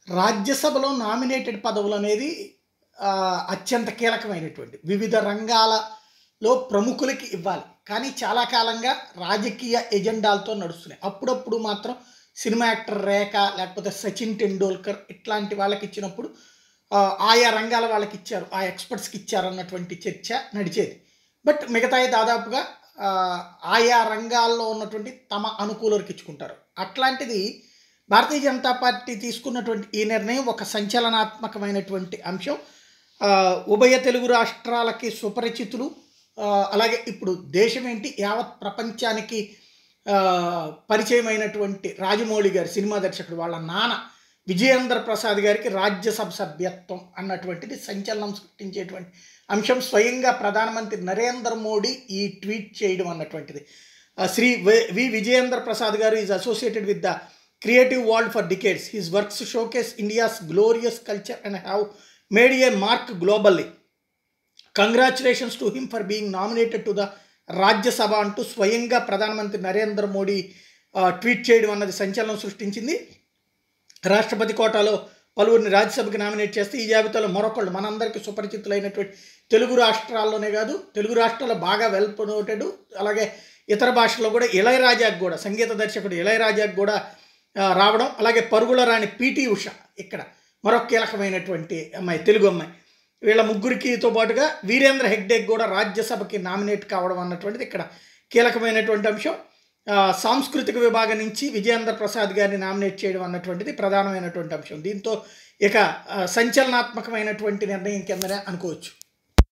రాజ్యసభలో నామినేటెడ్ పదవులు అనేది ఆ, అత్యంత కీలకమైనటువంటి వివిధ రంగాలలో ప్రముఖులకి ఇవ్వాలి కానీ చాలా కాలంగా రాజకీయ ఎజెండాలతో నడుస్తున్నాయి అప్పుడప్పుడు మాత్రం సినిమా యాక్టర్ రేఖ లేకపోతే సచిన్ టెండూల్కర్ ఇట్లాంటి వాళ్ళకి ఇచ్చినప్పుడు ఆ, ఆయా రంగాల వాళ్ళకి ఇచ్చారు ఆ ఎక్స్పర్ట్స్కి ఇచ్చారు అన్నటువంటి చర్చ నడిచేది బట్ మిగతాయి దాదాపుగా ఆ, ఆయా రంగాల్లో ఉన్నటువంటి తమ అనుకూలరికి ఇచ్చుకుంటారు అట్లాంటిది భారతీయ జనతా పార్టీ తీసుకున్నటువంటి ఈ నిర్ణయం ఒక సంచలనాత్మకమైనటువంటి అంశం ఆ, ఉభయ తెలుగు రాష్ట్రాలకి సుపరిచితులు ఆ, అలాగే ఇప్పుడు దేశం ఏంటి యావత్ ప్రపంచానికి ఆ, పరిచయమైనటువంటి రాజమౌళి గారి సినిమా దర్శకుడు వాళ్ళ నాన్న విజయేంద్ర ప్రసాద్ గారికి రాజ్యసభ సభ్యత్వం అన్నటువంటిది సంచలనం సృష్టించేటువంటి అంశం స్వయంగా ప్రధానమంత్రి నరేంద్ర మోడీ ఈ ట్వీట్ చేయడం అన్నటువంటిది ఆ, శ్రీ వి- వి Vijayendra Prasad garu is associated with the creative world for decades his works showcase India's glorious culture and have made a mark globally congratulations to him for being nominated to the Rajya Sabha అంటూ స్వయంగా ప్రధానమంత్రి నరేంద్ర మోడీ ఆ, ట్వీట్ చేయడం అన్నది సంచలనం సృష్టించింది రాష్ట్రపతి కోటాలో పలువురిని రాజ్యసభకి నామినేట్ చేస్తే ఈ జాబితాలో మరొకళ్ళు మనందరికీ సుపరిచితులైనటువంటి తెలుగు రాష్ట్రాల్లోనే కాదు తెలుగు రాష్ట్రాల్లో బాగా వెల్ ప్రొమోటెడ్ అలాగే ఇతర భాషల్లో కూడా ఇళయరాజాకు కూడా సంగీత దర్శకుడు ఇళయరాజాకు కూడా ఆ, రావడం అలాగే పరుగుల రాణి పిటి ఉష ఇక్కడ మరొక కీలకమైనటువంటి అమ్మాయి తెలుగు అమ్మాయి వీళ్ళ ముగ్గురికితో పాటుగా వీరేంద్ర హెగ్డేకి కూడా రాజ్యసభకి నామినేట్ కావడం అన్నటువంటిది ఇక్కడ కీలకమైనటువంటి అంశం ఆ, సాంస్కృతిక విభాగం నుంచి విజయేంద్ర ప్రసాద్ గారిని నామినేట్ చేయడం అన్నటువంటిది ప్రధానమైనటువంటి అంశం దీంతో ఇక ఆ, సంచలనాత్మకమైనటువంటి నిర్ణయం కిందనే అనుకోవచ్చు